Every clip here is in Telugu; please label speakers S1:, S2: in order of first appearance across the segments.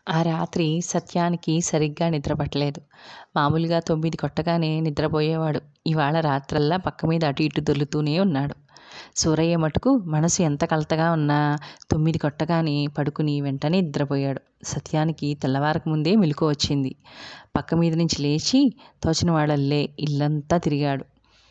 S1: ఆ రాత్రి సత్యానికి సరిగ్గా నిద్ర పట్టలేదు మామూలుగా తొమ్మిది కొట్టగానే నిద్రపోయేవాడు ఇవాళ రాత్రల్లా పక్క మీద అటు ఇటు దొర్లుతూనే ఉన్నాడు సూరయ్య మటుకు మనసు ఎంత కలతగా ఉన్నా తొమ్మిది కొట్టగానే పడుకుని వెంటనే నిద్రపోయాడు సత్యానికి తెల్లవారక ముందే మెలకు వచ్చింది పక్క మీద నుంచి లేచి తోచిన వాడల్లే ఇల్లంతా తిరిగాడు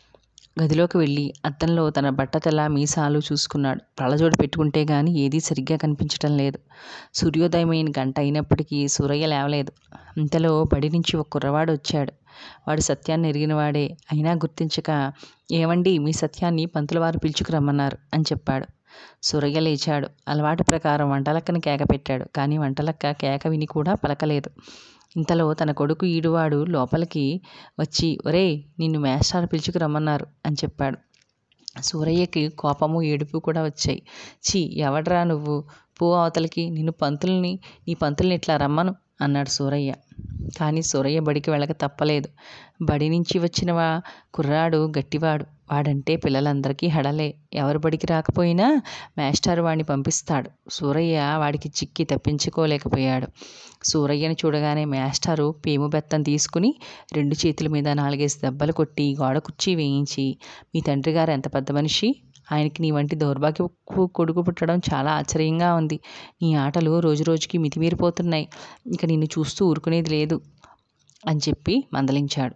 S1: గదిలోకి వెళ్ళి అద్దంలో తన బట్టతల మీసాలు చూసుకున్నాడు కళ్ళజోడు పెట్టుకుంటే గాని ఏదీ సరిగ్గా కనిపించటం లేదు సూర్యోదయమైన గంట అయినప్పటికీ సూరయ్య లేవలేదు ఇంతలో బడి నుంచి ఒక కుర్రవాడు వచ్చాడు వాడు సత్యాన్ని ఎరిగినవాడే అయినా గుర్తించక ఏమండి మీ సత్యాన్ని పంతుల వారు పిలుచుకురమ్మన్నారు అని చెప్పాడు సూరయ్య లేచాడు అలవాటు ప్రకారం వంటలక్కని కేక పెట్టాడు కానీ వంటలక్క కేక విని కూడా పలకలేదు ఇంతలో తన కొడుకు ఈడువాడు లోపలికి వచ్చి ఒరేయ్ నిన్ను మేస్టారు పిలుచుకురమ్మన్నారు అని చెప్పాడు సూరయ్యకి కోపము ఏడుపు కూడా వచ్చాయి ఛీ ఎవడ్రా నువ్వు పో అవతలికి నిన్ను పంతుల్ని నీ పంతుల్ని ఇట్లా రమ్మను అన్నాడు సూరయ్య కానీ సూరయ్య బడికి వెళ్ళక తప్పలేదు బడి నుంచి వచ్చిన వా కుర్రాడు గట్టివాడు వాడంటే పిల్లలందరికీ హడలే ఎవరు బడికి రాకపోయినా మేస్టారు వాడిని పంపిస్తాడు సూరయ్య వాడికి చిక్కి తప్పించుకోలేకపోయాడు సూరయ్యను చూడగానే మేస్టారు పేము బెత్తం తీసుకుని రెండు చేతుల మీద నాలుగేసి దెబ్బలు కొట్టి గోడ కుర్చీ వేయించి మీ తండ్రి గారు ఎంత పెద్ద మనిషి ఆయనకి నీ వంటి దౌర్భాగ్యపు కొడుకు పుట్టడం చాలా ఆశ్చర్యంగా ఉంది నీ ఆటలు రోజు రోజుకి మితిమీరిపోతున్నాయి ఇక నిన్ను చూస్తూ ఊరుకునేది లేదు అని చెప్పి మందలించాడు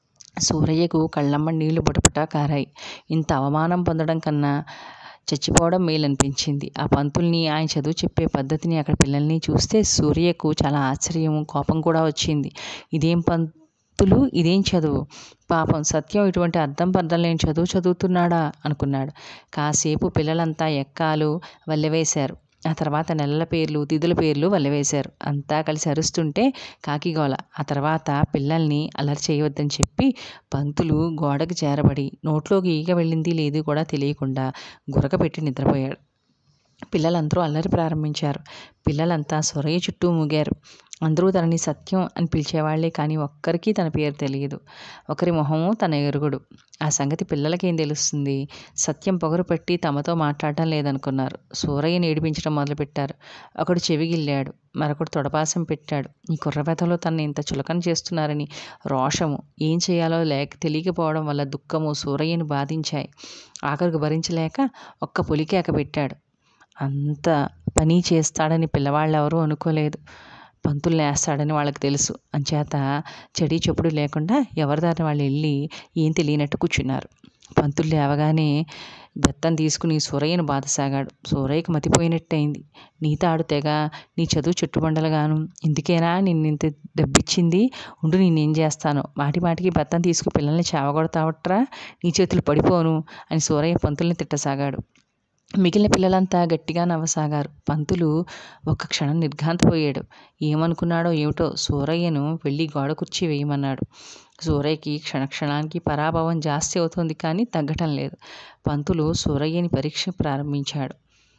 S1: సూరయ్యకు కళ్ళమ్మ నీళ్లు బుటబుట కారాయి ఇంత అవమానం పొందడం కన్నా చచ్చిపోవడం మేలనిపించింది ఆ పంతుల్ని ఆయన చదువు చెప్పే పద్ధతిని అక్కడ పిల్లల్ని చూస్తే సూర్యకు చాలా ఆశ్చర్యం కోపం కూడా వచ్చింది ఇదేం పంతులు ఇదేం చదువు పాపం సత్యం ఇటువంటి అర్థం పర్థం లేని చదువు చదువుతున్నాడా అనుకున్నాడు కాసేపు పిల్లలంతా ఎక్కాలు వల్లెవేశారు ఆ తర్వాత నెలల పేర్లు తిథుల పేర్లు వల్లవేశారు అంతా కలిసి అరుస్తుంటే కాకిగోల ఆ తర్వాత పిల్లల్ని అలరి చేయవద్దని చెప్పి పంతులు గోడకు చేరబడి నోట్లోకి ఈగ వెళ్ళింది లేదు కూడా తెలియకుండా గురక పెట్టి నిద్రపోయాడు పిల్లలందరూ అల్లరి ప్రారంభించారు పిల్లలంతా సొరయ్య చుట్టూ మూగారు అందరూ తనని సత్యం అని పిలిచేవాళ్లే కానీ ఒక్కరికి తన పేరు తెలియదు ఒకరి మొహము తన ఎరుగుడు ఆ సంగతి పిల్లలకేం తెలుస్తుంది సత్యం పొగరు పట్టి తమతో మాట్లాడటం లేదనుకున్నారు సూరయ్యని ఏడిపించడం మొదలుపెట్టారు ఒకడు చెవిగిల్లాడు మరొకడు తొడపాసం పెట్టాడు ఈ కుర్రపెతలో తనని ఇంత చులకన చేస్తున్నారని రోషము ఏం చేయాలో లేక తెలియకపోవడం వల్ల దుఃఖము సూరయ్యని బాధించాయి ఆఖరికి భరించలేక ఒక్క పొలికేక పెట్టాడు అంత పని చేస్తాడని పిల్లవాళ్ళు ఎవరూ అనుకోలేదు పంతులు వేస్తాడని వాళ్ళకి తెలుసు అంచేత చెడి చెప్పుడు లేకుండా ఎవరి దారిని వాళ్ళు వెళ్ళి ఏం తెలియనట్టు కూర్చున్నారు పంతులు లేవగానే బెత్తం తీసుకుని సూరయ్యను బాధసాగాడు సూరయ్యకు మతిపోయినట్టయింది నీ తాడు తెగ నీ చదువు చుట్టుబండలుగాను ఇందుకేనా నిన్ను ఇంత దెబ్బిచ్చింది ఉండు నేనేం చేస్తాను మాటి మాటికి బెత్తం తీసుకు పిల్లల్ని చావగొడతావట్రా నీ చేతులు పడిపోను అని సూరయ్య పంతుల్ని తిట్టసాగాడు మిగిలిన పిల్లలంతా గట్టిగా నవ్వసాగారు పంతులు ఒక్క క్షణం నిర్ఘాంతపోయాడు ఏమనుకున్నాడో ఏమిటో సూరయ్యను వెళ్ళి గోడ కుర్చీ వేయమన్నాడు సూరయ్యకి క్షణక్షణానికి పరాభవం జాస్తి అవుతుంది కానీ తగ్గటం లేదు పంతులు సూరయ్యని పరీక్ష ప్రారంభించాడు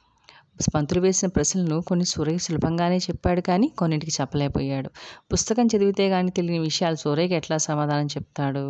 S1: పంతులు వేసిన ప్రశ్నలను కొన్ని సూరయ్య సులభంగానే చెప్పాడు కానీ కొన్నింటికి చెప్పలేకపోయాడు పుస్తకం చదివితే కానీ తెలియని విషయాలు సూరయ్యకి ఎట్లా సమాధానం చెప్తాడు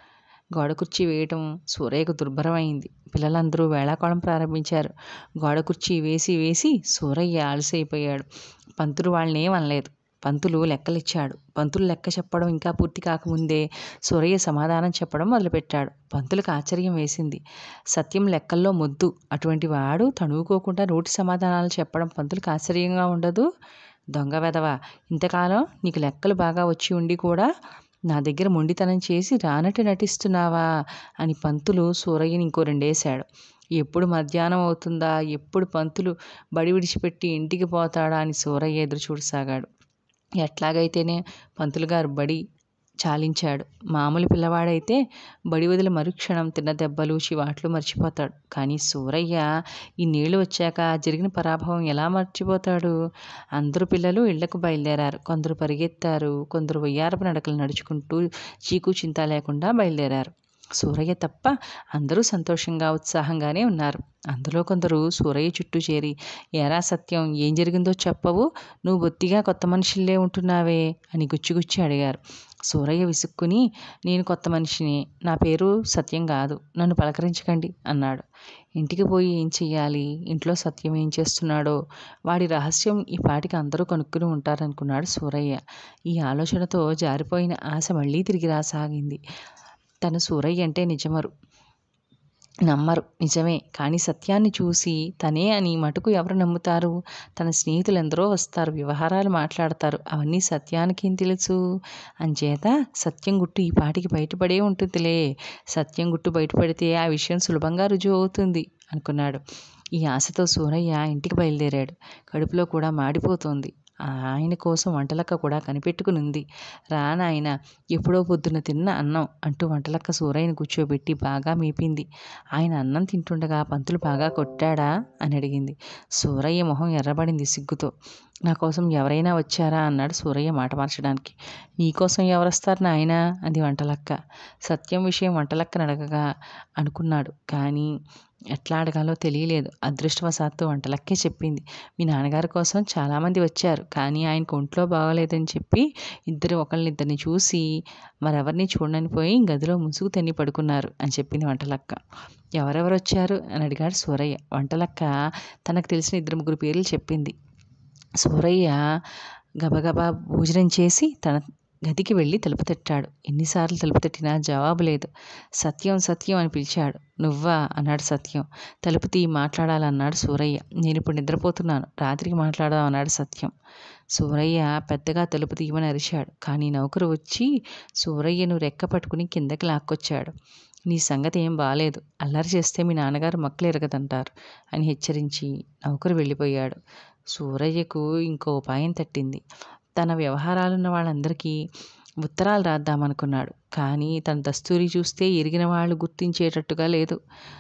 S1: గోడ కుర్చీ వేయటం సూరయ్యకు దుర్భరమైంది పిల్లలందరూ వేళాకోళం ప్రారంభించారు గోడ కుర్చీ వేసి వేసి సూరయ్య అలసైపోయాడు పంతులు వాళ్ళని ఏమనలేదు పంతులు లెక్కలిచ్చాడు పంతులు లెక్క చెప్పడం ఇంకా పూర్తి కాకముందే సూరయ్య సమాధానం చెప్పడం మొదలుపెట్టాడు పంతులకు ఆశ్చర్యం వేసింది సత్యం లెక్కల్లో మొద్దు అటువంటి వాడు తణువుకోకుండా నోటి సమాధానాలు చెప్పడం పంతులకు ఆశ్చర్యంగా ఉండదు దొంగ వెధవ ఇంతకాలం నీకు లెక్కలు బాగా వచ్చి ఉండి కూడా నా దగ్గర మొండితనం చేసి రానట్టు నటిస్తున్నావా అని పంతులు సూరయ్యని ఇంకో రెండేశాడు ఎప్పుడు మధ్యాహ్నం అవుతుందా ఎప్పుడు పంతులు బడి విడిచిపెట్టి ఇంటికి పోతాడా అని సూరయ్య ఎదురు చూడసాగాడు ఎట్లాగైతేనే పంతులు గారు బడి చాలించాడు మామూలు పిల్లవాడైతే బడి వదిలి మరుక్షణం తిన్న దెబ్బలు చివాట్లు మర్చిపోతాడు కానీ సూరయ్య ఈ నీళ్లు వచ్చాక జరిగిన పరాభవం ఎలా మర్చిపోతాడు అందరూ పిల్లలు ఇళ్లకు బయలుదేరారు కొందరు పరిగెత్తారు కొందరు వయ్యారపు నడకలు నడుచుకుంటూ చీకు చింత లేకుండా బయలుదేరారు సూరయ్య తప్ప అందరూ సంతోషంగా ఉత్సాహంగానే ఉన్నారు అందులో కొందరు సూరయ్య చుట్టూ చేరి ఎరా సత్యం ఏం జరిగిందో చెప్పవు నువ్వు బొత్తిగా కొత్త మనిషిల్లే ఉంటున్నావే అని గుచ్చిగుచ్చి అడిగారు సూరయ్య విసుక్కుని నేను కొత్త మనిషిని నా పేరు సత్యం కాదు నన్ను పలకరించకండి అన్నాడు ఇంటికి పోయి ఏం చెయ్యాలి ఇంట్లో సత్యం ఏం చేస్తున్నాడో వాడి రహస్యం ఈ పాటికి అందరూ కనుక్కుని ఉంటారనుకున్నాడు సూరయ్య ఈ ఆలోచనతో జారిపోయిన ఆశ మళ్ళీ తిరిగి రాసాగింది తను సూరయ్య అంటే నిజమరు నమ్మరు నిజమే కానీ సత్యాన్ని చూసి తనే అని మటుకు ఎవరు నమ్ముతారు తన స్నేహితులు ఎందరో వస్తారు వ్యవహారాలు మాట్లాడతారు అవన్నీ సత్యానికి ఏం తెలుసు అంచేత సత్యం గుట్టు ఈ పాటికి బయటపడే ఉంటుందిలే సత్యం గుట్టు బయటపడితే ఆ విషయం సులభంగా రుజువు అవుతుంది అనుకున్నాడు ఈ ఆశతో సూరయ్య ఇంటికి బయలుదేరాడు కడుపులో కూడా మాడిపోతోంది ఆయన కోసం వంటలక్క కూడా కనిపెట్టుకునుంది రా నాయన ఎప్పుడో పొద్దున తిన్న అన్నం అంటూ వంటలక్క సూరయ్యను కూర్చోబెట్టి బాగా మేపింది ఆయన అన్నం తింటుండగా పంతులు బాగా కొట్టాడా అని అడిగింది సూరయ్య మొహం ఎర్రబడింది సిగ్గుతో నా కోసం ఎవరైనా వచ్చారా అన్నాడు సూరయ్య మాట మార్చడానికి నీకోసం ఎవరొస్తారు నాయనా అంది వంటలక్క సత్యం విషయం వంటలక్కని అడగగా అనుకున్నాడు కానీ ఎట్లా అడగాలో తెలియలేదు అదృష్టవశాత్తు వంటలక్కే చెప్పింది మీ నాన్నగారి కోసం చాలామంది వచ్చారు కానీ ఆయనకు ఒంట్లో బాగోలేదని చెప్పి ఇద్దరు ఒకళ్ళనిద్దరిని చూసి మరెవరిని చూడని పోయి గదిలో ముసుగు తెన్ని పడుకున్నారు అని చెప్పింది వంటలక్క ఎవరెవరు వచ్చారు అని అడిగాడు సూరయ్య వంటలక్క తనకు తెలిసిన ఇద్దరు ముగ్గురు పేర్లు చెప్పింది సూరయ్య గబగబా భోజనం చేసి తన గదికి వెళ్ళి తలుపు తట్టాడు ఎన్నిసార్లు తలుపు తట్టినా జవాబు లేదు సత్యం సత్యం అని పిలిచాడు నువ్వా అన్నాడు సత్యం తలుపు తీయి మాట్లాడాలన్నాడు సూరయ్య నేను ఇప్పుడు నిద్రపోతున్నాను రాత్రికి మాట్లాడదాం అన్నాడు సత్యం సూరయ్య పెద్దగా తలుపు తీయమని అరిచాడు కానీ నౌకరు వచ్చి సూరయ్యను రెక్క పట్టుకుని కిందకి లాక్కొచ్చాడు నీ సంగతి ఏం బాలేదు అల్లరి చేస్తే మీ నాన్నగారు మక్కలు ఎరగదంటారు అని హెచ్చరించి నౌకరు వెళ్ళిపోయాడు సూరయ్యకు ఇంకో ఉపాయం తట్టింది తన వ్యవహారాలున్న వాళ్ళందరికీ ఉత్తరాలు రాద్దామనుకున్నాడు కానీ తన దస్తూరి చూస్తే ఎరిగిన వాళ్ళు గుర్తించేటట్టుగా లేదు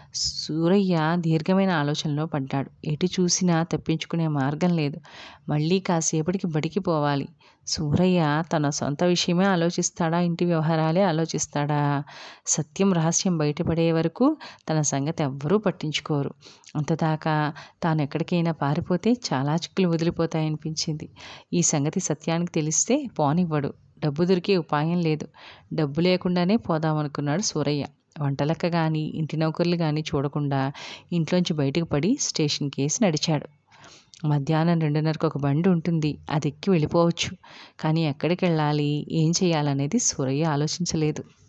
S1: సూరయ్య దీర్ఘమైన ఆలోచనలో పడ్డాడు ఎటు చూసినా తప్పించుకునే మార్గం లేదు మళ్ళీ కాసేపటికి బడికి పోవాలి సూరయ్య తన సొంత విషయమే ఆలోచిస్తాడా ఇంటి వ్యవహారాలే ఆలోచిస్తాడా సత్యం రహస్యం బయటపడే వరకు తన సంగతి ఎవ్వరూ పట్టించుకోరు అంతదాకా తాను ఎక్కడికైనా పారిపోతే చాలా చిక్కులు వదిలిపోతాయనిపించింది ఈ సంగతి సత్యానికి తెలిస్తే పోనివ్వడు డబ్బు దొరికే ఉపాయం లేదు డబ్బు లేకుండానే పోదామనుకున్నాడు సూరయ్య వంటలక్క కానీ ఇంటి నౌకర్లు కానీ చూడకుండా ఇంట్లోంచి బయటకు పడి స్టేషన్ కేసి నడిచాడు మధ్యాహ్నం రెండున్నరకు ఒక బండి ఉంటుంది అది ఎక్కి వెళ్ళిపోవచ్చు కానీ ఎక్కడికి వెళ్ళాలి ఏం చేయాలనేది సూరయ్య ఆలోచించలేదు